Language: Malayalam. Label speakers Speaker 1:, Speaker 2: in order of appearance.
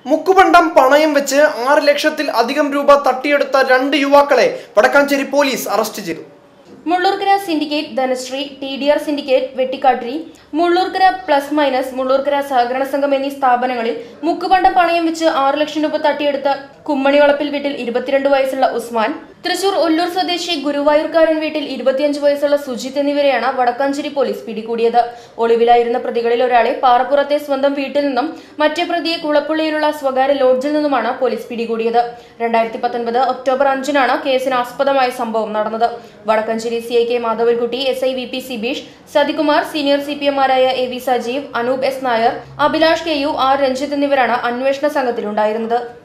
Speaker 1: മുക്കുപണ്ടം പണയം വെച്ച് ആറ് ലക്ഷത്തിൽ അധികം രൂപ തട്ടിയെടുത്ത രണ്ട് യുവാക്കളെ വടക്കാഞ്ചേരി പോലീസ് അറസ്റ്റ് ചെയ്തു
Speaker 2: Mullurkara syndicate Dhanasree T D R syndicate Vettikattiri Mullurkara plus minus Mullurkara സഹകരണ സംഘം എന്നീ സ്ഥാപനങ്ങളിൽ മുക്കുപണ്ടം പണയം വെച്ച് ആറ് ലക്ഷം രൂപ തട്ടിയെടുത്ത കുമ്മണിവളപ്പിൽ വീട്ടിൽ ഇരുപത്തിരണ്ട് വയസ്സുള്ള ഉസ്മാൻ തൃശൂർ ഒല്ലൂർ സ്വദേശി ഗുരുവായൂർക്കാരൻ വീട്ടിൽ ഇരുപത്തിയഞ്ച് വയസ്സുള്ള സുജിത്ത് എന്നിവരെയാണ് വടക്കാഞ്ചേരി പോലീസ് പിടികൂടിയത് ഒളിവിലായിരുന്ന പ്രതികളിൽ ഒരാളെ പാറപ്പുറത്തെ സ്വന്തം വീട്ടിൽ നിന്നും മറ്റേ പ്രതിയെ കുളപ്പുള്ളിയിലുള്ള സ്വകാര്യ ലോഡ്ജിൽ നിന്നുമാണ് പോലീസ് പിടികൂടിയത് രണ്ടായിരത്തി പത്തൊൻപത് ഒക്ടോബർ അഞ്ചിനാണ് കേസിന് ആസ്പദമായ സംഭവം നടന്നത് Vadakkanchery C I K Madhavankutty S I V P Sibeesh Sathikumar senior C P എമാരായ A V Sajeev Anoop S Nair Abhilash K U R Ranjith എന്നിവരാണ് അന്വേഷണ സംഘത്തിലുണ്ടായിരുന്നത്